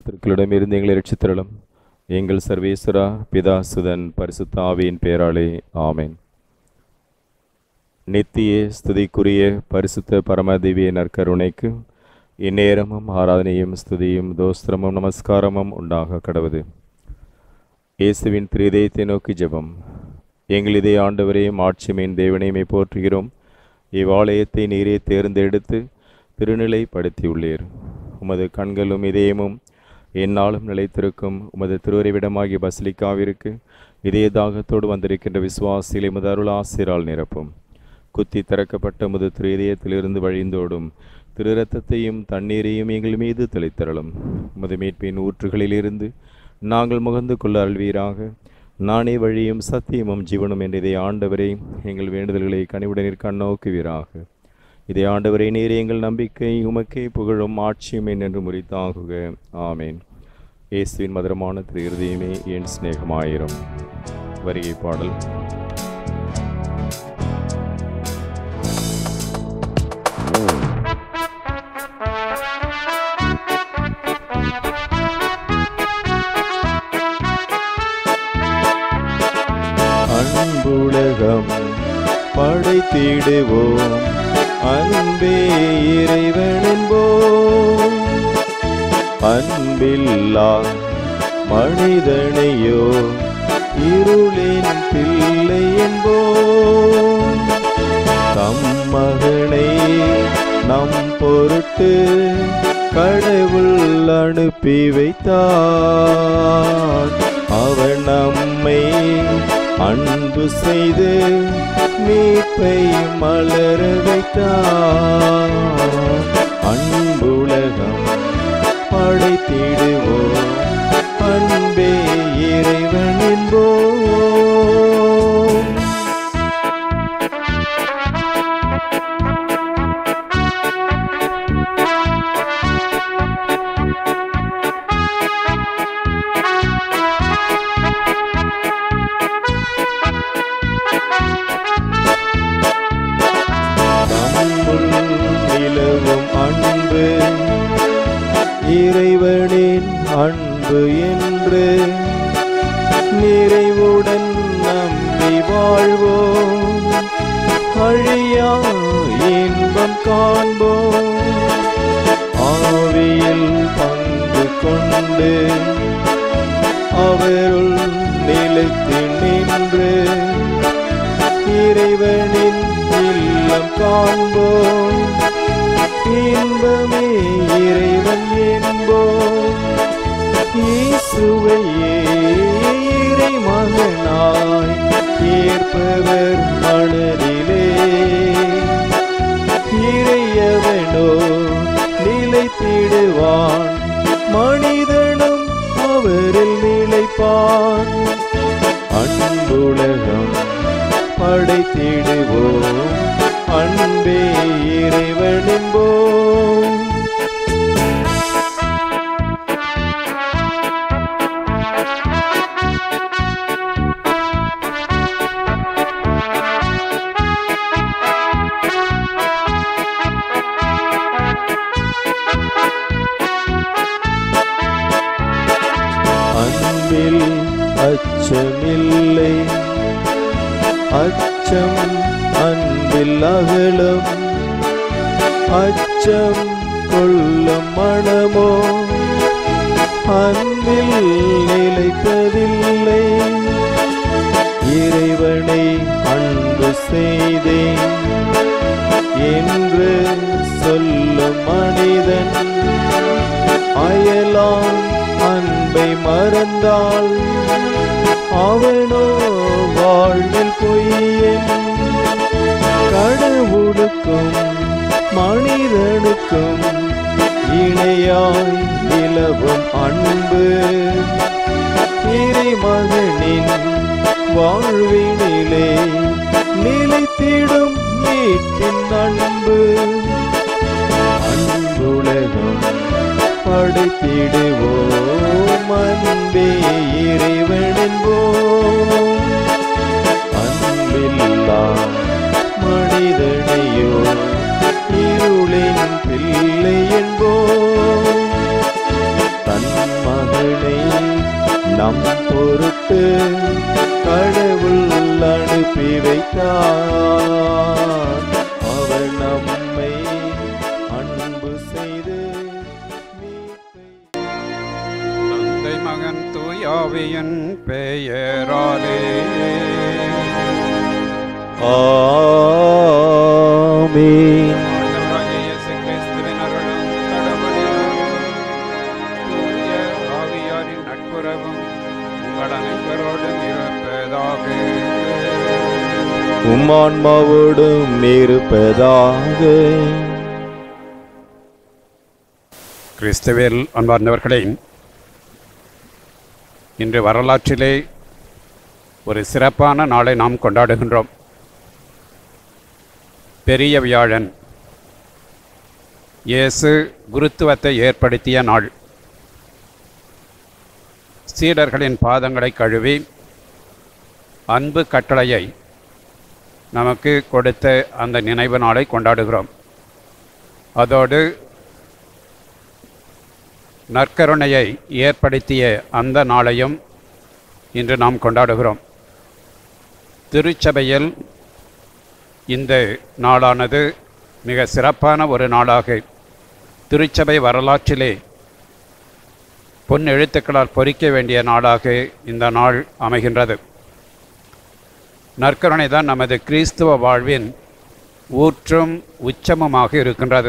திருக்களிடமிருந்து எங்களை ரட்சித்தரலும் எங்கள் சர்வேஸ்வரா பிதா சுதன் பரிசுத்த ஆவியின் பேராலே ஆமென் நித்திய ஸ்துதிக்குரிய பரிசுத்த பரமதிவிய நற்கருணைக்கு இந்நேரமும் ஆராதனையும் ஸ்துதியும் தோஸ்திரமும் நமஸ்காரமும் உண்டாக கடவுது இயேசுவின் திரிதயத்தை நோக்கி ஜெபம் எங்கள் இதே ஆண்டவரையும் ஆட்சிமையின் தேவனையுமே போற்றுகிறோம் இவ்வாலயத்தை நீரே தேர்ந்தெடுத்து திருநிலைப்படுத்தியுள்ளீர் உமது கண்களும் இதயமும் எந்நாளும் நிலைத்திருக்கும் உமது திருவுரைவிடமாகிய பசிலிக்காவிற்கு இதய தாகத்தோடு வந்திருக்கின்ற விசுவாசிகளை உமது அருள் ஆசிரால் நிரப்பும் குத்தி திறக்கப்பட்ட முது திரு இதயத்திலிருந்து வழிந்தோடும் திரு ரத்தத்தையும் தண்ணீரையும் எங்கள் மீது தெளித்தரலும் உமது மீட்பின் ஊற்றுகளிலிருந்து நாங்கள் முகந்து கொள்ள அல்வீராக நானே வழியும் சத்தியமும் ஜீவனும் என்ற இதை ஆண்டவரை எங்கள் வேண்டுதல்களை கனிவுடனிற் கண்ணோக்குவீராக இதை ஆண்டவரை நீரே எங்கள் நம்பிக்கை உமக்கே புகழும் ஆட்சியும் என்று முறித்தாகுக ஆமேன் இயேசுவின் மதுரமான திரு இருதயமே என் சிநேகமாயிரும் வருகை பாடல் அன்புலகம் படைத்திடுவோம் அன்பே இறைவனென்போம் அன்பில்லா மனிதனையோ இருளின் பிள்ளை என்போம் தம் மகனை நம் பொருட்டு கடவுள் அனுப்பி வைத்தார் அவன் நம்மை அன்பு செய்து மீட்பை மலர வைத்தார் அன்புலகம் படைத்திடுவோம் அன்பே இறைவன் என்போம் நம்முள் நிலவும் அன்பு இறைவனின் அன்பு என்று நிறைவுடன் நம்பி வாழ்வோம் அழியா இன்பம் காண்போம் ஆவியில் பங்கு கொண்டு அவருள் நிலைத்து நின்று இறைவனின் இல்லம் காண்போம் இன்பமே இறைவன் என்போம் இயேசுவையே இறை மகனாய் ஏற்பவர் மனதிலே இறையவனோ நிலைத்திடுவான் மனிதனும் அவரில் நிலைப்பான் அன்புலகம் படைத்திடுவோம் அன்பே இறைவனென்போம் அன்பில் அச்சமில்லை அச்சம் அன்பில் அகலம் அச்சம் கொள்ளும் மனமோ அன்பில் நிலைப்பதில்லை இறைவனை அன்பு செய்தேன் என்று சொல்லும் மனிதன் அயலான் அன்பை மறந்தால் அவனோ வாழ்வில் பொய்யன் கடவுளுக்கும் மனிதனுக்கும் இணையாய் நிலவும் அன்பு இறைமகனின் வாழ்வினிலே நிலைத்திடும் மீட்பின் அன்பு அன்புலகம் படைத்திடுவோம் அன்பே இறைவன் என்போம் அன்பில்லா மனிதனையோ இருளின் பிள்ளை என்போம் தன் மகனை நம் பொருட்டு கடவுள் அனுப்பி வைத்தார் அவர் நம்மை அன்பு செய்து மீட்பை தந்தை மகன் தூயாவியின் பெயராலே ஆமென் ஆண்டவராகிய இயேசு கிறிஸ்துவின் அருளும் கடவுளின் அருளும் தூய ஆவியாரின் நட்புறவும் உங்கள் அனைவரோடும் இருப்பதாக உம்மான்மாவோடும் இருப்பதாக கிறிஸ்துவில் அன்பார்ந்தவர்களே இன்று வரலாற்றிலே ஒரு சிறப்பான நாளை நாம் கொண்டாடுகின்றோம் பெரிய வியாழன் இயேசு குருத்துவத்தை ஏற்படுத்திய நாள் சீடர்களின் பாதங்களை கழுவி அன்பு கட்டளையை நமக்கு கொடுத்த அந்த நினைவு நாளை கொண்டாடுகிறோம் அதோடு நற்கருணையை ஏற்படுத்திய அந்த நாளையும் இன்று நாம் கொண்டாடுகிறோம் திருச்சபையில் இந்த நாளானது மிக சிறப்பான ஒரு நாளாக திருச்சபை வரலாற்றிலே பொன் எழுத்துக்களால் பொறிக்க வேண்டிய நாளாக இந்த நாள் அமைகின்றது நற்கருணை தான் நமது கிறிஸ்துவ வாழ்வின் ஊற்றும் உச்சமுமாக இருக்கின்றது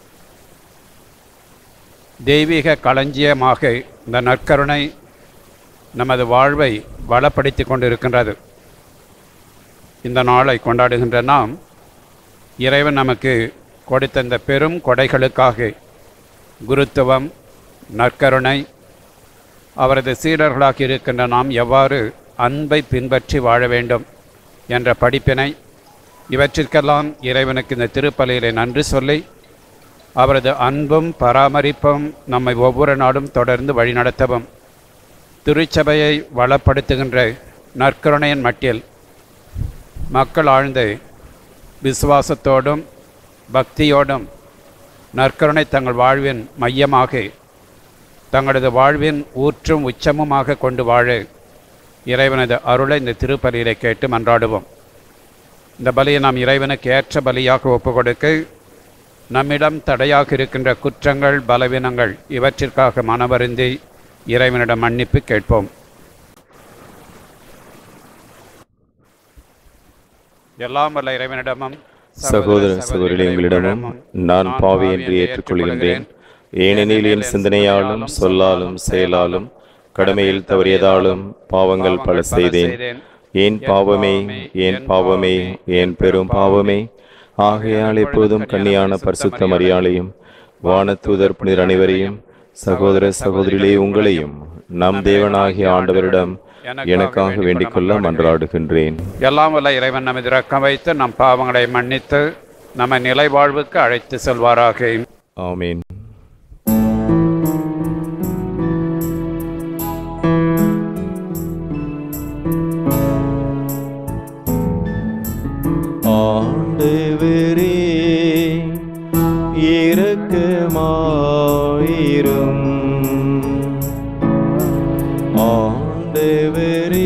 தெய்வீக களஞ்சியமாக இந்த நற்கருணை நமது வாழ்வை வளப்படுத்தி கொண்டிருக்கின்றது இந்த நாளை கொண்டாடுகின்ற நாம் இறைவன் நமக்கு கொடுத்த இந்த பெரும் கொடைகளுக்காக குருத்துவம் நற்கருணை அவரது சீடர்களாக இருக்கின்ற நாம் எவ்வாறு அன்பை பின்பற்றி வாழ வேண்டும் என்ற படிப்பினை இவற்றிற்கெல்லாம் இறைவனுக்கு இந்த திருப்பலியிலே நன்றி சொல்லி அவரது அன்பும் பராமரிப்பும் நம்மை ஒவ்வொரு நாளும் தொடர்ந்து வழிநடத்தவும் திருச்சபையை வளப்படுத்துகின்ற நற்கருணையின் மட்டில் மக்கள் ஆழ்ந்த விசுவாசத்தோடும் பக்தியோடும் நற்கருணை தங்கள் வாழ்வின் மையமாக தங்களது வாழ்வின் ஊற்றும் உச்சமுமாக கொண்டு வாழ இறைவனது அருளை இந்த திருப்பலியிலே கேட்டு மன்றாடுவோம் இந்த பலியை நாம் இறைவனுக்கு ஏற்ற பலியாக ஒப்புக்கொடுக்க நம்மிடம் தடையாக இருக்கின்ற குற்றங்கள் பலவீனங்கள் இவற்றிற்காக மனவருந்தி இறைவனிடம் மன்னிப்பு கேட்போம் எல்லாம் வல்ல இறைவனிடமும் சகோதர சகோதரிகளே உங்களிடமும் நான் பாவி என்று ஏற்றுக்கொள்கின்றேன் ஏனெனில் என் சிந்தனையாலும் சொல்லாலும் செயலாலும் கடமையில் தவறியதாலும் பாவங்கள் பல செய்தேன் ஏன் பாவமே ஏன் பாவமே ஏன் பெரும் பாவமே ஆகையால் எப்போதும் கன்னியான பரிசுத்த மரியாளையும் வானதூதர் புனிதர் அனைவரையும் சகோதர சகோதரிகளே உங்களையும் நம் தேவனாகிய ஆண்டவரிடம் எனக்காக வேண்டிக் கொள்ள மன்றாடுகின்றேன் எல்லாம் வல்ல இறைவன் நமது இரக்கம் வைத்து நம் பாவங்களை மன்னித்து நம்ம நிலை வாழ்வுக்கு அழைத்து செல்வாராக ஆமீன் ஆண்டவரே இரக்கமாயிரும் ஆண்டவரே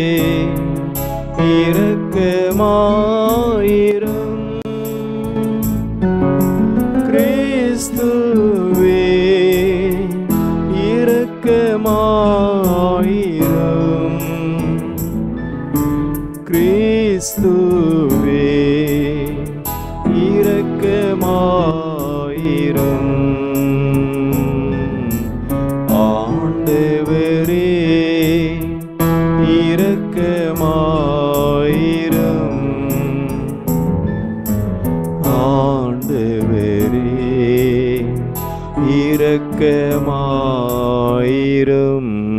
இரக்கமாயிரும் கிறிஸ்துவே இரக்கமாயிரும் கிறிஸ்துவே இரக்கமாயிரும் ஆண்டவரே இரக்கமாயிரும் ஆண்டவரே இரக்கமாயிரும்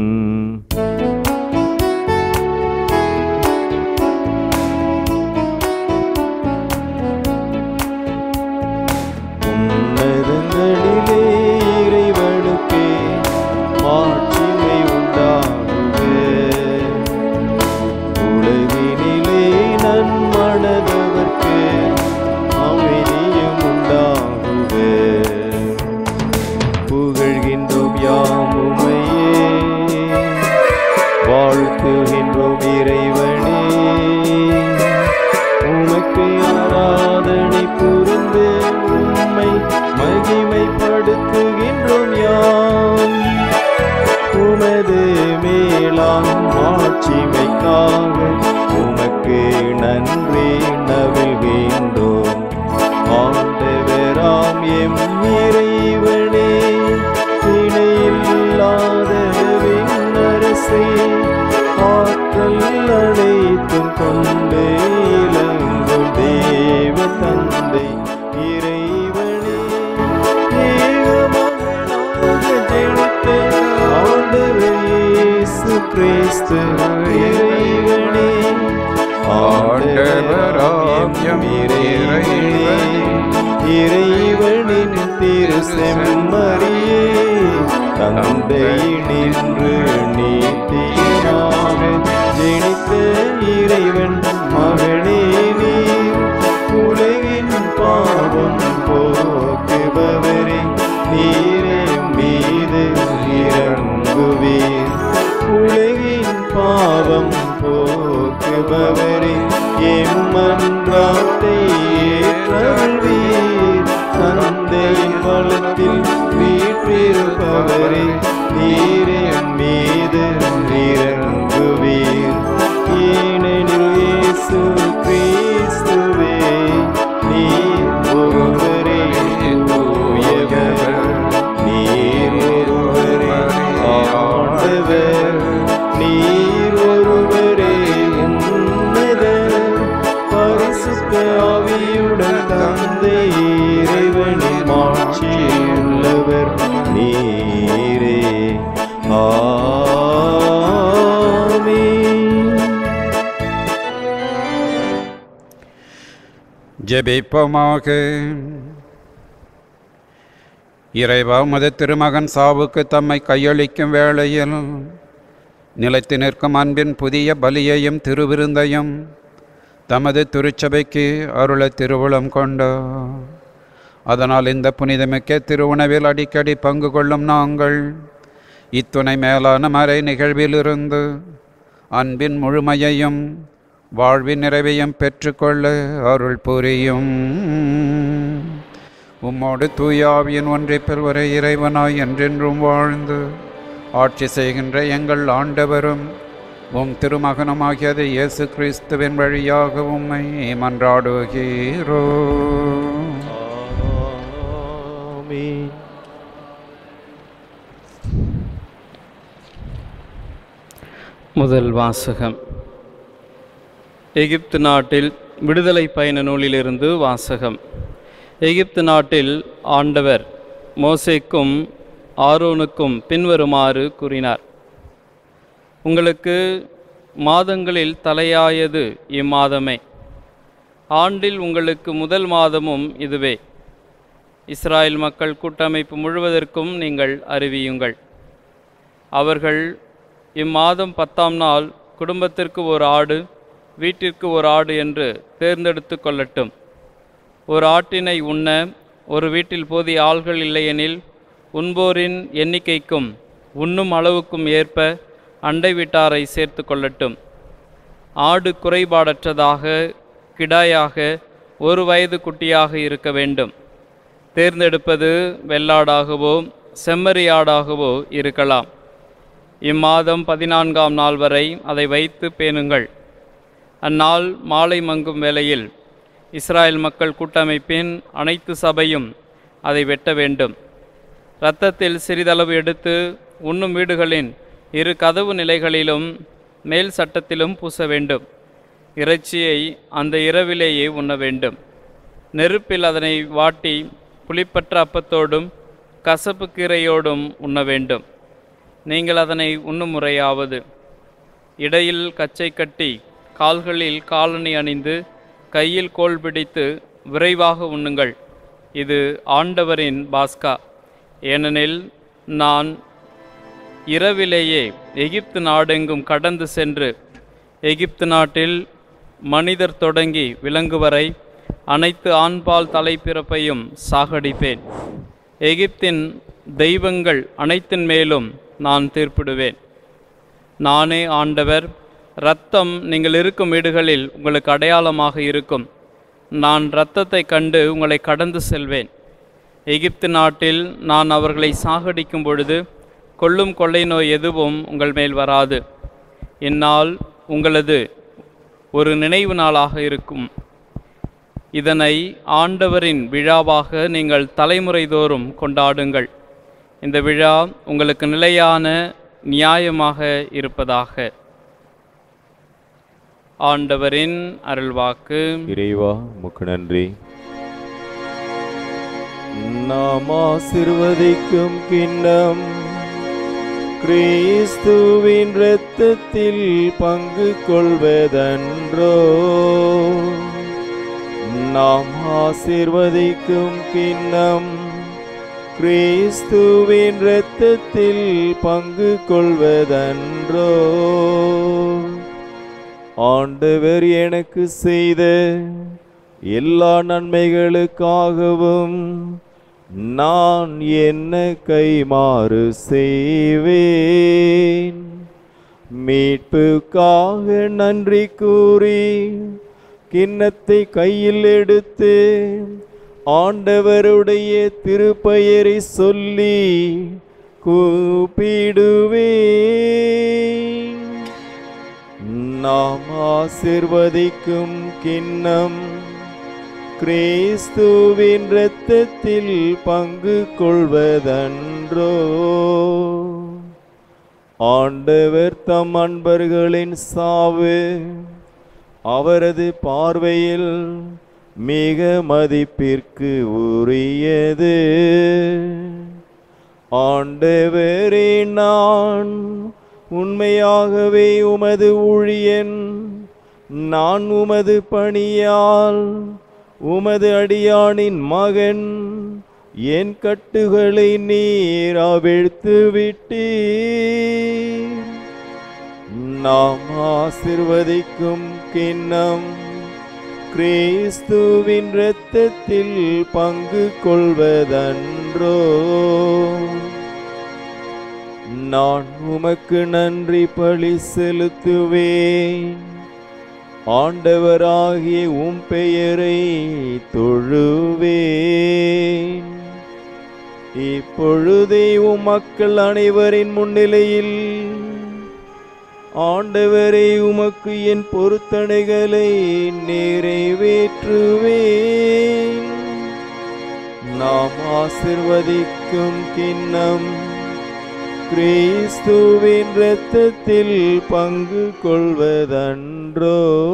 எல்லாம் மாட்சிமைக்காக உமக்கு நன்றி நவிழ்கின்றோம் ஆண்டவராம் எம் இறைவனே இணையில்லாத விண்ணரசே ஆற்றல் அனைத்தும் கொண்டு இளங்கும் தேவ தந்தை இறைவனே ஏகமகனாக ஜெனித்த ஆண்டவர் இயேசு கிறிஸ்து இறைவனே ஆண்டவராம் எம் இறைவனே இறைவனின் திரு செம்மறியே தந்தையினின்று நீத்தியமாக ஜெனித்த இறைவன் மகனே நீர் உலகின் பாவம் போக்குபவரே நீரே மீது இறங்குவீர் உலகின் பாவம் போக்குபவரே எம்மன்றாத்தை ஏற்றருள்வீர் தந்தையின் வளத்தில் வீற்றிருப்பவரே நீரே மீது இறங்குவீர் ஏனெனில் இயேசு கிறிஸ்துவே நீர் ஒருவரே தூயவர் நீர் ஒருவரே ஆண்டவர் நீர் ஒருவரே உன்னதர் பரிசுத்த ஆவியுடன் தந்தை இறைவனின் மாட்சியுள்ளவர் நீரே ஆமென் ஜெபிப்போமாக இறைவா மது திருமகன் சாவுக்கு தம்மை கையளிக்கும் வேளையில் நிலைத்து நிற்கும் அன்பின் புதிய பலியையும் திருவிருந்தையும் தமது திருச்சபைக்கு அருள திருவுளம் கொண்டோ அதனால் இந்த புனிதமிக்க திருவுணவில் அடிக்கடி பங்கு கொள்ளும் நாங்கள் இத்துணை மேலான மறை நிகழ்விலிருந்து அன்பின் முழுமையையும் வாழ்வின் நிறைவையும் பெற்றுக்கொள்ள அருள் புரியும் உம்மோடு தூயாவியின் ஒன்றிப்பில் ஒரே இறைவனாய் என்றென்றும் வாழ்ந்து ஆட்சி செய்கின்ற எங்கள் ஆண்டவரும் உம் திருமகனுமாகியது இயேசு கிறிஸ்துவின் வழியாக உம்மை மன்றாடுகிறோ ஆமென் முதல் வாசகம் எகிப்து நாட்டில் விடுதலை பயண நூலிலிருந்து வாசகம் எகிப்து நாட்டில் ஆண்டவர் மோசேக்கும் ஆரோனுக்கும் பின்வருமாறு கூறினார் உங்களுக்கு மாதங்களில் தலையாயது இம்மாதமே ஆண்டில் உங்களுக்கு முதல் மாதமும் இதுவே இஸ்ராயேல் மக்கள் கூட்டமைப்பு முழுவதற்கும் நீங்கள் அறிவியுங்கள் அவர்கள் இம்மாதம் பத்தாம் நாள் குடும்பத்திற்கு ஒரு ஆடு வீட்டிற்கு ஒரு ஆடு என்று தேர்ந்தெடுத்து கொள்ளட்டும் ஒரு ஆட்டினை உண்ண ஒரு வீட்டில் போதிய ஆள்கள் இல்லையெனில் உண்போரின் எண்ணிக்கைக்கும் உண்ணும் அளவுக்கும் ஏற்ப அண்டை வீட்டாரை சேர்த்து கொள்ளட்டும் ஆடு குறைபாடற்றதாக கிடாயாக ஒரு வயது குட்டியாக இருக்க வேண்டும் தேர்ந்தெடுப்பது வெள்ளாடாகவோ செம்மறியாடாகவோ இருக்கலாம் இம்மாதம் பதினான்காம் நாள் வரை அதை வைத்து பேணுங்கள் அந்நாள் மாலை மங்கும் வேளையில் இஸ்ராயேல் மக்கள் கூட்டமைப்பின் அனைத்து சபையும் அதை வெட்ட வேண்டும் இரத்தத்தில் சிறிதளவு எடுத்து உண்ணும் வீடுகளின் இரு கதவு நிலைகளிலும் மேல் சட்டத்திலும் பூச வேண்டும் இறைச்சியை அந்த இரவிலேயே உண்ண வேண்டும் நெருப்பில் அதனை வாட்டி புளிப்பற்ற அப்பத்தோடும் கசப்பு கீரையோடும் உண்ண வேண்டும் நீங்கள் அதனை உண்ணும் முறையாவது இடையில் கச்சை கட்டி கால்களில் காலணி அணிந்து கையில் கோல் பிடித்து விரைவாக உண்ணுங்கள் இது ஆண்டவரின் பாஸ்கா ஏனெனில் நான் இரவிலேயே எகிப்து நாடெங்கும் கடந்து சென்று எகிப்து நாட்டில் மனிதர் தொடங்கி விலங்கு வரை அனைத்து ஆண்பால் தலைப்பிறப்பையும் சாகடிப்பேன் எகிப்தின் தெய்வங்கள் அனைத்தின் மேலும் நான் தீர்ப்பிடுவேன் நானே ஆண்டவர் இரத்தம் நீங்கள் இருக்கும் வீடுகளில் உங்களுக்கு அடையாளமாக இருக்கும் நான் இரத்தத்தை கண்டு உங்களை கடந்து செல்வேன் எகிப்து நாட்டில் நான் அவர்களை சாகடிக்கும் பொழுது கொள்ளும் கொள்ளை நோய் எதுவும் உங்கள் மேல் வராது இந்நாள் உங்களது ஒரு நினைவு நாளாக இருக்கும் இதனை ஆண்டவரின் விழாவாக நீங்கள் தலைமுறை தோறும் கொண்டாடுங்கள் இந்த விழா உங்களுக்கு நிலையான நியாயமாக இருப்பதாக ஆண்டவரின் அருள்வாக்கு இறைவா முக்கு நன்றி நாம் ஆசிர்வதிக்கும் கிண்ணம் கிறிஸ்துவின் இரத்தத்தில் பங்கு கொள்வதன்றோ நாம் ஆசிர்வதிக்கும் கிண்ணம் கிறிஸ்துவின் இரத்தத்தில் பங்கு கொள்வதன்றோ ஆண்டவர் எனக்கு செய்த எல்லா நன்மைகளுக்காகவும் நான் என்ன கைமாறு செய்வேன் மீட்புக்காக நன்றி கூறி கிண்ணத்தை கையில் எடுத்து ஆண்டவருடைய திருப்பெயரை சொல்லி கூப்பிடுவேன் நாம் ஆசிர்வதிக்கும் கிண்ணம் கிறிஸ்துவின் இரத்தத்தில் பங்கு கொள்வதன்றோ ஆண்டவர் தம் அன்பர்களின் சாவு அவரது பார்வையில் மிக மதிப்பிற்கு உரியது ஆண்டவரே நான் உண்மையாகவே உமது ஊழியன் நான் உமது பணியால் உமது அடியானின் மகன் என் கட்டுகளை நீர் அவிழ்த்து விட்டீர் நாம் ஆசிர்வதிக்கும் கிண்ணம் கிறிஸ்துவின் இரத்தத்தில் பங்கு கொள்வதன்றோ நான் உமக்கு நன்றி பழி செலுத்துவேன் ஆண்டவராகிய உம் பெயரை தொழுவேன் இப்பொழுதே உம் மக்கள் அனைவரின் முன்னிலையில் ஆண்டவரே உமக்கு என் பொருத்தனைகளை நிறைவேற்றுவேன் நாம் ஆசிர்வதிக்கும் கிண்ணம் கிறிஸ்துவின் இரத்தத்தில் பங்கு கொள்வதன்றோ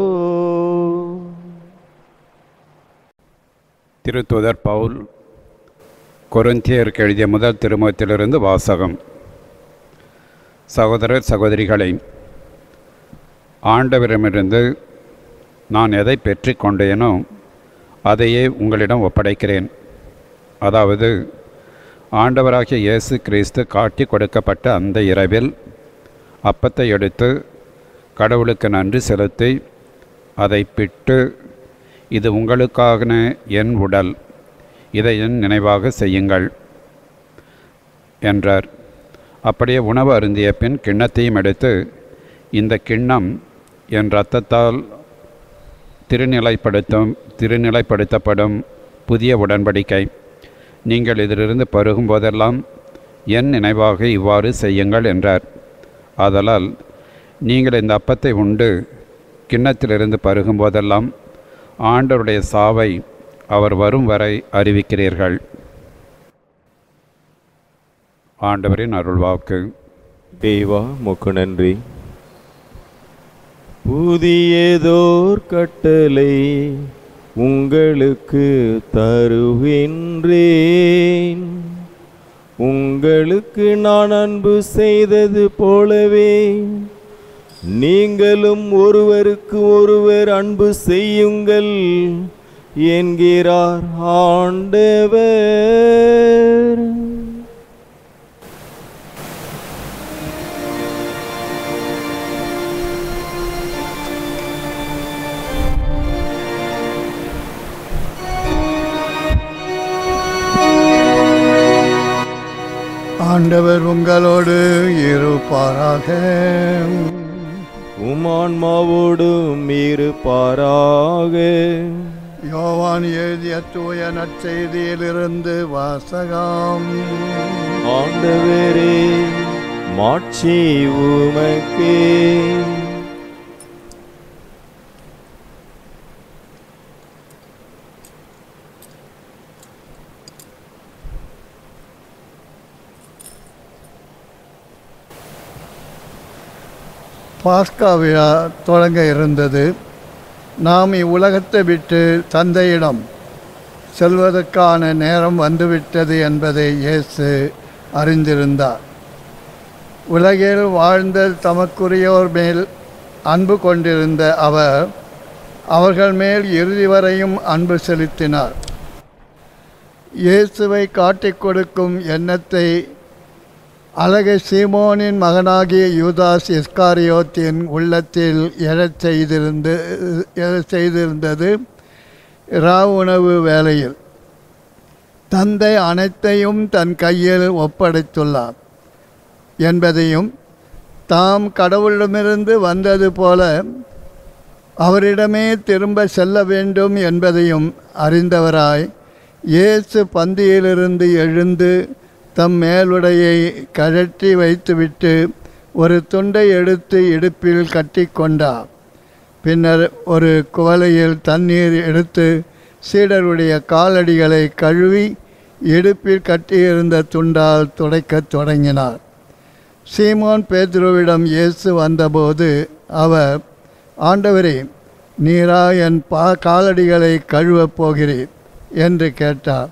திருத்துதர் பவுல் கொரிந்தியருக்கு எழுதிய முதல் திருமுகத்திலிருந்து வாசகம் சகோதரர் சகோதரிகளை ஆண்டவரிடமிருந்து நான் எதை பெற்றுக்கொண்டேனோ அதையே உங்களிடம் ஒப்படைக்கிறேன் அதாவது ஆண்டவராகிய இயேசு கிறிஸ்து காட்டி கொடுக்கப்பட்ட அந்த இரவில் அப்பத்தை எடுத்து கடவுளுக்கு நன்றி செலுத்தி அதை பிட்டு இது உங்களுக்கான என் உடல் இதை என் நினைவாக செய்யுங்கள் என்றார் அப்படியே உணவு அருந்திய பின் கிண்ணத்தையும் எடுத்து இந்த கிண்ணம் என் இரத்தத்தால் திருநிலைப்படுத்தும் திருநிலைப்படுத்தப்படும் புதிய உடன்படிக்கை நீங்கள் இதிலிருந்து பருகும் போதெல்லாம் என் நினைவாக இவ்வாறு செய்யுங்கள் என்றார் ஆதலால் நீங்கள் இந்த அப்பத்தை உண்டு கிண்ணத்திலிருந்து பருகும் போதெல்லாம் ஆண்டவருடைய சாவை அவர் வரும் வரை அறிவிக்கிறீர்கள் ஆண்டவரின் அருள்வாக்கு தேவா முக்கு நன்றி புதியதோர் கட்டளை உங்களுக்கு தருகின்றேன் உங்களுக்கு நான் அன்பு செய்தது போலவே நீங்களும் ஒருவருக்கு ஒருவர் அன்பு செய்யுங்கள் என்கிறார் ஆண்டவர் ஆண்டவர் உங்களோடு இருப்பாராக உமான்மாவோடும் இருப்பாராக யோவான் எழுதிய தூய நற்செய்தியிலிருந்து வாசகம் ஆண்டவரே மாட்சி உமக்கே பாஸ்கா விழா தொடங்க இருந்தது நாம் இவ்வுலகத்தை விட்டு தந்தையிடம் செல்வதற்கான நேரம் வந்துவிட்டது என்பதை இயேசு அறிந்திருந்தார் உலகில் வாழ்ந்த தமக்குரியோர் மேல் அன்பு கொண்டிருந்த அவர் அவர்கள் மேல் இறுதி வரையும் அன்பு செலுத்தினார் இயேசுவை காட்டிக் கொடுக்கும் எண்ணத்தை அழகை சீமோனின் மகனாகிய யூதாஸ் இஸ்காரியோத்தின் உள்ளத்தில் எழச் செய்திருந்து எழச் செய்திருந்தது இரா உணவு வேளையில் தந்தை அனைத்தையும் தன் கையில் ஒப்படைத்துள்ளார் என்பதையும் தாம் கடவுளிடமிருந்து வந்தது போல அவரிடமே திரும்ப செல்ல வேண்டும் என்பதையும் அறிந்தவராய் இயேசு பந்தியிலிருந்து எழுந்து தம் மேலுடையை கழற்றி வைத்துவிட்டு ஒரு துண்டை எடுத்து இடுப்பில் கட்டிக்கொண்டார் பின்னர் ஒரு குவளையில் தண்ணீர் எடுத்து சீடருடைய காலடிகளை கழுவி இடுப்பில் கட்டியிருந்த துண்டால் துடைக்கத் தொடங்கினார் சீமோன் பேதுருவிடம் இயேசு வந்தபோது அவர் ஆண்டவரே நீரா என் பா காலடிகளை கழுவப் போகிறீர் என்று கேட்டார்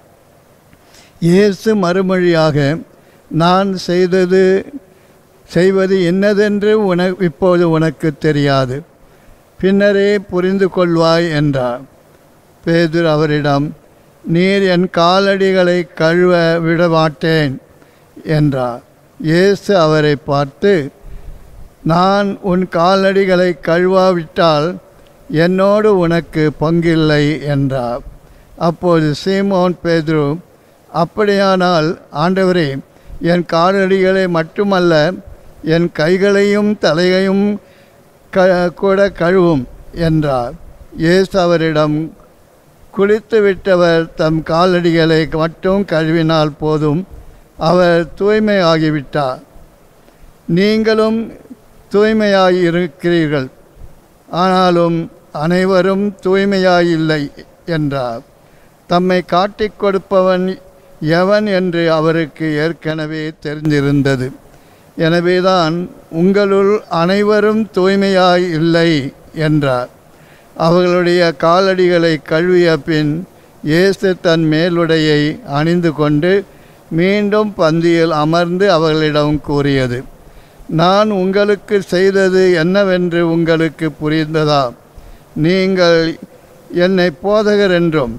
இயேசு மறுமொழியாக நான் செய்தது செய்வது என்னதென்று உன இப்போது உனக்கு தெரியாது பின்னரே புரிந்து கொள்வாய் என்றார் பேதுரு அவரிடம் நீர் என் காலடிகளை கழுவ விட மாட்டேன் என்றார் இயேசு அவரை பார்த்து நான் உன் காலடிகளை கழுவாவிட்டால் என்னோடு உனக்கு பங்கில்லை என்றார் அப்போது சீமோன் பேதுரு அப்படியானால் ஆண்டவரே என் காலடிகளை மட்டுமல்ல என் கைகளையும் தலையையும் க கூட கழுவும் என்றார் இயேசு அவரிடம் குளித்து விட்டவர் தம் காலடிகளை மட்டும் கழுவினால் போதும் அவர் தூய்மையாகிவிட்டார் நீங்களும் தூய்மையாய் இருக்கிறீர்கள் ஆனாலும் அனைவரும் தூய்மையாயில்லை என்றார் தம்மை காட்டிக் கொடுப்பவன் எவன் என்று அவருக்கு ஏற்கனவே தெரிந்திருந்தது எனவேதான் உங்களுள் அனைவரும் தூய்மையாய் இல்லை என்றார் அவர்களுடைய காலடிகளை கழுவிய பின் இயேசு தன் மேலுடையை அணிந்து கொண்டு மீண்டும் பந்தியில் அமர்ந்து அவர்களிடம் கூறியது நான் உங்களுக்கு செய்தது என்னவென்று உங்களுக்கு புரிந்ததா நீங்கள் என்னை போதகர் என்றும்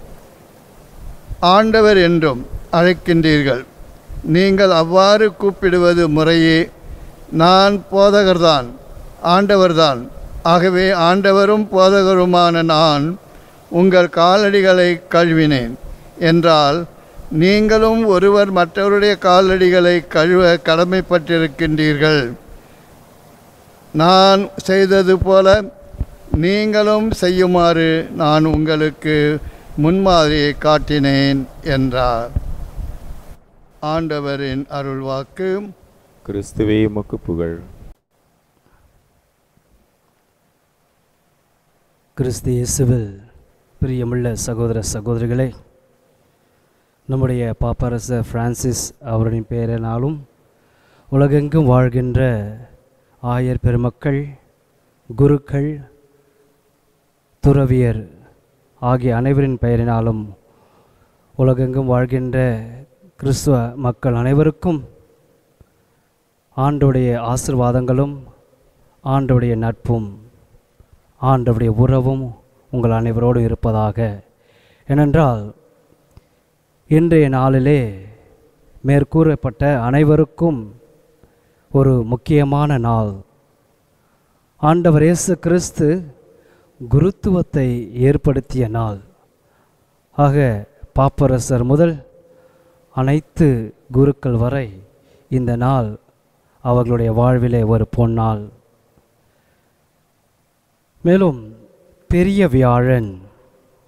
ஆண்டவர் என்றும் அழைக்கின்றீர்கள் நீங்கள் அவ்வாறு கூப்பிடுவது முறையே நான் போதகர்தான் ஆண்டவர்தான் ஆகவே ஆண்டவரும் போதகருமான நான் உங்கள் காலடிகளை கழுவினேன் என்றால் நீங்களும் ஒருவர் மற்றவருடைய காலடிகளை கழுவ கடமைப்பட்டிருக்கின்றீர்கள் நான் செய்தது போல நீங்களும் செய்யுமாறு நான் உங்களுக்கு முன்மாதிரியை காட்டினேன் என்றார் ஆண்டவரின் அருள்வாக்கு கிறிஸ்துவே உமக்கு புகழ் கிறிஸ்து இயேசுவில் பிரியமுள்ள சகோதர சகோதரிகளே நம்முடைய பாப்பரச பிரான்சிஸ் அவரின் பெயரினாலும் உலகெங்கும் வாழ்கின்ற ஆயர் பெருமக்கள் குருக்கள் துறவியர் ஆகிய அனைவரின் பெயரினாலும் உலகெங்கும் வாழ்கின்ற கிறிஸ்துவ மக்கள் அனைவருக்கும் ஆண்டுடைய ஆசிர்வாதங்களும் ஆண்டுடைய நட்பும் ஆண்டவருடைய உறவும் உங்கள் அனைவரோடு இருப்பதாக ஏனென்றால் இன்றைய நாளிலே மேற்கூறப்பட்ட அனைவருக்கும் ஒரு முக்கியமான நாள் ஆண்டவர் இயேசு கிறிஸ்து குருத்துவத்தை ஏற்படுத்திய நாள் ஆக பாப்பரசர் முதல் அனைத்து குருக்கள் வரை இந்த நாள் அவர்களுடைய வாழ்விலே ஒரு பொன்னாள் மேலும் பெரிய வியாழன்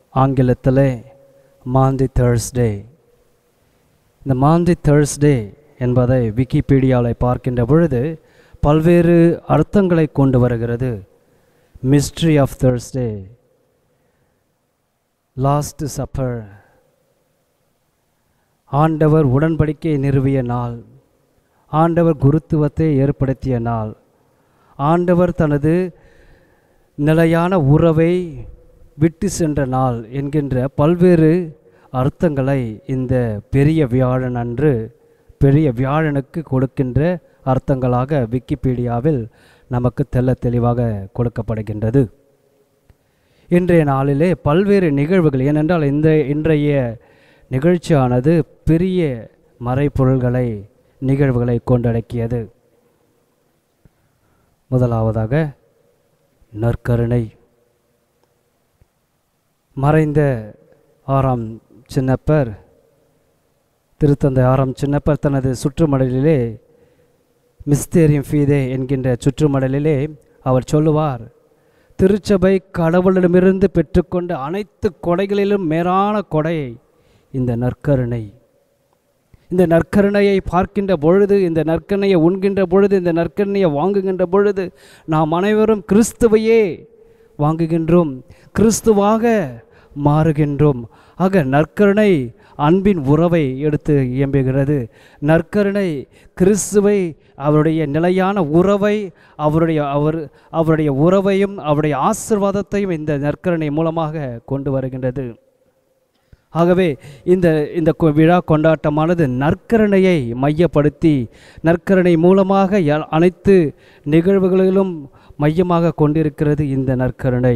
ஆங்கிலத்தில் மாந்தி தேர்ஸ்டே இந்த மாந்தி தேர்ஸ்டே என்பதை விக்கிபீடியாவில் பார்க்கின்ற பொழுது பல்வேறு அர்த்தங்களை கொண்டு வருகிறது mystery of Thursday last supper ஆண்டவர் உடன்படிக்கை நிறுவிய நாள் ஆண்டவர் குருத்துவத்தை ஏற்படுத்திய நாள் ஆண்டவர் தனது நிலையான உறவை விட்டு சென்ற நாள் என்கின்ற பல்வேறு அர்த்தங்களை இந்த பெரிய வியாழன் அன்று பெரிய வியாழனுக்கு கொடுக்கின்ற அர்த்தங்களாக விக்கிபீடியாவில் நமக்கு தெள்ள தெளிவாக கொடுக்கப்படுகின்றது இன்றைய நாளிலே பல்வேறு நிகழ்வுகள் ஏனென்றால் இந்த இன்றைய நிகழ்ச்சியானது பெரிய மறைப்பொருள்களை நிகழ்வுகளை கொண்டடக்கியது முதலாவதாக நற்கருணை மறைந்த ஆறாம் சின்னப்பர் திருத்தந்தை ஆறாம் சின்னப்பர் தனது சுற்றுமடலிலே மிஸ்தேரியம் ஃபீதே என்கின்ற சுற்றுமடலிலே அவர் சொல்லுவார் திருச்சபை கடவுளிடமிருந்து பெற்றுக்கொண்ட அனைத்து கொடைகளிலும் மேலான கொடை இந்த நற்கருணை இந்த நற்கருணையை பார்க்கின்ற பொழுது இந்த நற்கருணையை உண்கின்ற பொழுது இந்த நற்கருணையை வாங்குகின்ற பொழுது நாம் அனைவரும் கிறிஸ்துவையே வாங்குகின்றோம் கிறிஸ்துவாக மாறுகின்றோம் ஆக நற்கருணை அன்பின் உறவை எடுத்து இயம்புகிறது நற்கருணை கிறிஸ்துவை அவருடைய நிலையான உறவை அவருடைய அவர் அவருடைய உறவையும் அவருடைய ஆசிர்வாதத்தையும் இந்த நற்கருணை மூலமாக கொண்டு வருகின்றது ஆகவே இந்த இந்த கொ- விழா கொண்டாட்டமானது நற்கருணையை மையப்படுத்தி நற்கருணை மூலமாக ய- அனைத்து நிகழ்வுகளிலும் மையமாக கொண்டிருக்கிறது இந்த நற்கருணை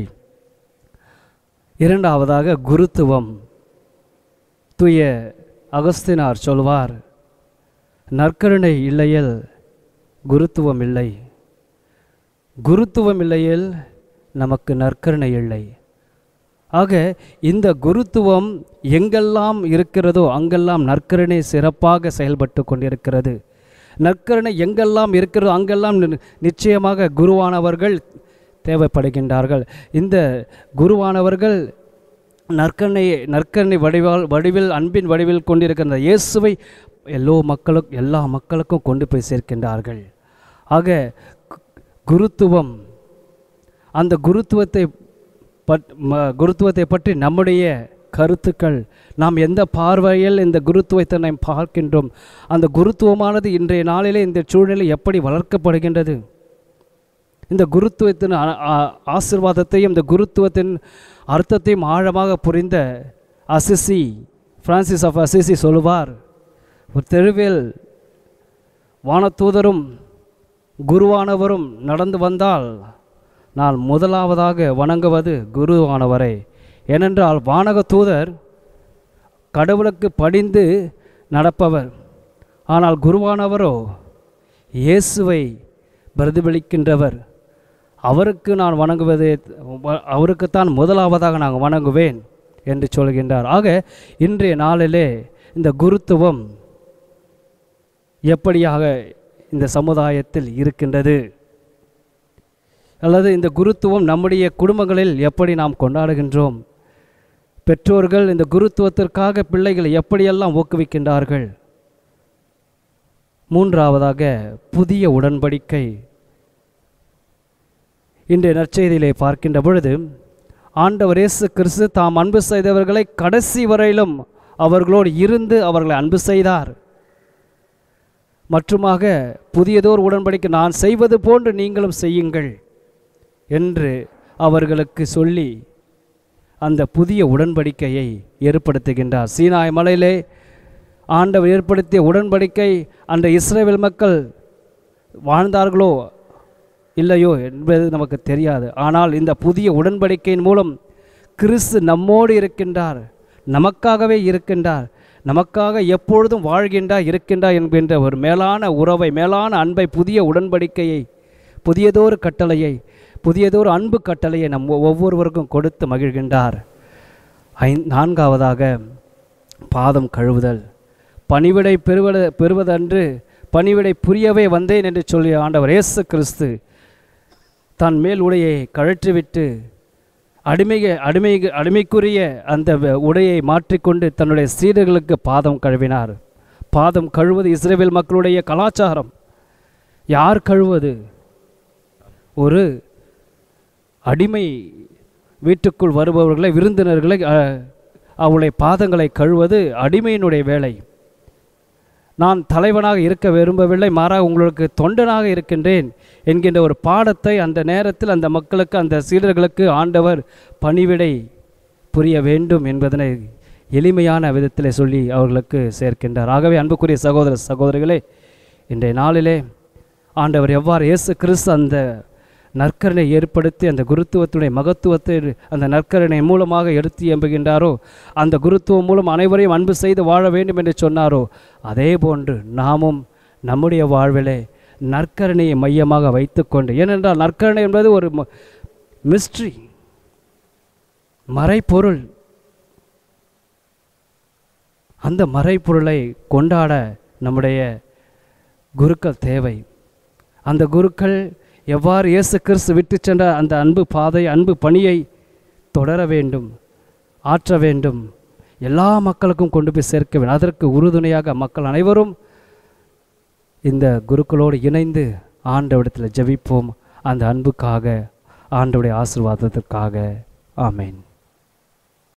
இரண்டாவதாக குருத்துவம் தூய அகஸ்தினார் சொல்வார் நற்கருணை இல்லையில் குருத்துவம் இல்லை குருத்துவம் இல்லையில் நமக்கு நற்கருணை இல்லை ஆக இந்த குருத்துவம் எங்கெல்லாம் இருக்கிறதோ அங்கெல்லாம் நற்கருணை சிறப்பாக செயல்பட்டு கொண்டிருக்கிறது நற்கருணை எங்கெல்லாம் இருக்கிறதோ அங்கெல்லாம் நி- நிச்சயமாக குருவானவர்கள் தேவைப்படுகின்றார்கள் இந்த குருவானவர்கள் நற்கருணை நற்கருணை வடிவால் வடிவில் அன்பின் வடிவில் கொண்டிருக்கின்ற இயேசுவை எல்லோ மக்களுக்கும் எல்லா மக்களுக்கும் கொண்டு போய் சேர்க்கின்றார்கள் ஆக கு- குருத்துவம் அந்த குருத்துவத்தை பட் ம- குருத்துவத்தை பற்றி நம்முடைய கருத்துக்கள் நாம் எந்த பார்வையில் இந்த குருத்துவத்தை நாம் பார்க்கின்றோம் அந்த குருத்துவமானது இன்றைய நாளிலே இந்த சூழ்நிலை எப்படி வளர்க்கப்படுகின்றது இந்த குருத்துவத்தின் ஆ- ஆ- ஆசீர்வாதத்தையும் இந்த குருத்துவத்தின் அர்த்தத்தையும் ஆழமாக புரிந்த அசிசி பிரான்சிஸ் ஆஃப் அசிசி சொல்லுவார் ஒரு தெருவில் வானதூதரும் குருவானவரும் நடந்து வந்தால் நான் முதலாவதாக வணங்குவது குருவானவரை ஏனென்றால் வானக தூதர் கடவுளுக்கு படிந்து நடப்பவர் ஆனால் குருவானவரோ இயேசுவை பிரதிபலிக்கின்றவர் அவருக்கு நான் வணங்குவது அவருக்குத்தான் முதலாவதாக நான் வணங்குவேன் என்று சொல்கின்றார் ஆக இன்றைய நாளிலே இந்த குருத்துவம் எப்படியாக இந்த சமுதாயத்தில் இருக்கின்றது அல்லது இந்த குருத்துவம் நம்முடைய குடும்பங்களில் எப்படி நாம் கொண்டாடுகின்றோம் பெற்றோர்கள் இந்த குருத்துவத்திற்காக பிள்ளைகளை எப்படியெல்லாம் ஊக்குவிக்கின்றார்கள் மூன்றாவதாக புதிய உடன்படிக்கை இன்றைய நற்செய்தியிலே பார்க்கின்ற பொழுது ஆண்டவர் இயேசு கிறிஸ்து தாம் அன்பு செய்தவர்களை கடைசி வரையிலும் அவர்களோடு இருந்து அவர்களை அன்பு செய்தார் மற்றுமாக புதியதோர் உடன்படிக்கை நான் செய்வது போன்று நீங்களும் செய்யுங்கள் என்று அவர்களுக்கு சொல்லி அந்த புதிய உடன்படிக்கையை ஏற்படுத்துகின்றார் சீனாய் மலையிலே ஆண்டவர் ஏற்படுத்திய உடன்படிக்கை அந்த இஸ்ரேல் மக்கள் வாழ்ந்தார்களோ இல்லையோ என்பது நமக்கு தெரியாது ஆனால் இந்த புதிய உடன்படிக்கையின் மூலம் கிறிஸ்து நம்மோடு இருக்கின்றார் நமக்காகவே இருக்கின்றார் நமக்காக எப்பொழுதும் வாழ்கின்றார் இருக்கின்றார் என்கின்ற ஒரு மேலான உறவை மேலான அன்பை புதிய உடன்படிக்கையை புதியதொரு கட்டளையை புதியதொரு அன்பு கட்டளையை நம் ஒ- ஒவ்வொருவருக்கும் கொடுத்து மகிழ்கின்றார் ஐ நான்காவதாக பாதம் கழுவுதல் பணிவிடை பெறுவத பெறுவதன்று பணிவிடை புரியவே வந்தேன் என்று சொல்லிய ஆண்டவர் இயேசு கிறிஸ்து தன் மேல் உடையை கழற்றிவிட்டு அடிமை அடிமை அடிமைக்குரிய அந்த வ- உடையை மாற்றிக்கொண்டு தன்னுடைய சீடர்களுக்கு பாதம் கழுவினார் பாதம் கழுவது இஸ்ரேல் மக்களுடைய கலாச்சாரம் யார் கழுவது ஒரு அடிமை வீட்டுக்குள் வருபவர்களை விருந்தினர்களை அஹ், அவளுடைய பாதங்களை கழுவது அடிமையினுடைய வேலை நான் தலைவனாக இருக்க விரும்பவில்லை மாறாக உங்களுக்கு தொண்டனாக இருக்கின்றேன் என்கின்ற ஒரு பாடத்தை அந்த நேரத்தில் அந்த மக்களுக்கு அந்த சீடர்களுக்கு ஆண்டவர் பணிவிடை புரிய வேண்டும் என்பதனை எளிமையான விதத்தில் சொல்லி அவர்களுக்கு சேர்க்கின்றார் ஆகவே அன்புக்குரிய சகோதர சகோதரிகளே இன்றைய நாளிலே ஆண்டவர் எவ்வாறு இயேசு கிறிஸ்து அந்த நற்கரணை ஏற்படுத்தி அந்த குருத்துவத்துடைய மகத்துவத்தை அந்த நற்கரணை மூலமாக எடுத்து எம்புகின்றாரோ அந்த குருத்துவம் மூலம் அனைவரையும் அன்பு செய்து வாழ வேண்டும் என்று சொன்னாரோ அதே போன்று நாமும் நம்முடைய வாழ்விலே நற்கரணையை மையமாக வைத்துக்கொண்டு ஏனென்றால் நற்கரணை என்பது ஒரு மிஸ்ட்ரி மறைப்பொருள் அந்த மறைப்பொருளை கொண்டாட நம்முடைய குருக்கள் தேவை அந்த குருக்கள் எவ்வாறு இயேசு கிறிஸ்து விட்டு சென்ற அந்த அன்பு பாதை அன்பு பணியை தொடர வேண்டும் ஆற்ற வேண்டும் எல்லா மக்களுக்கும் கொண்டு போய் சேர்க்க வேண்டும் அதற்கு உறுதுணையாக மக்கள் அனைவரும் இந்த குருக்களோடு இணைந்து ஆண்டவிடத்தில் ஜெபிப்போம் அந்த அன்புக்காக ஆண்டவுடைய ஆசீர்வாதத்திற்காக ஆமென்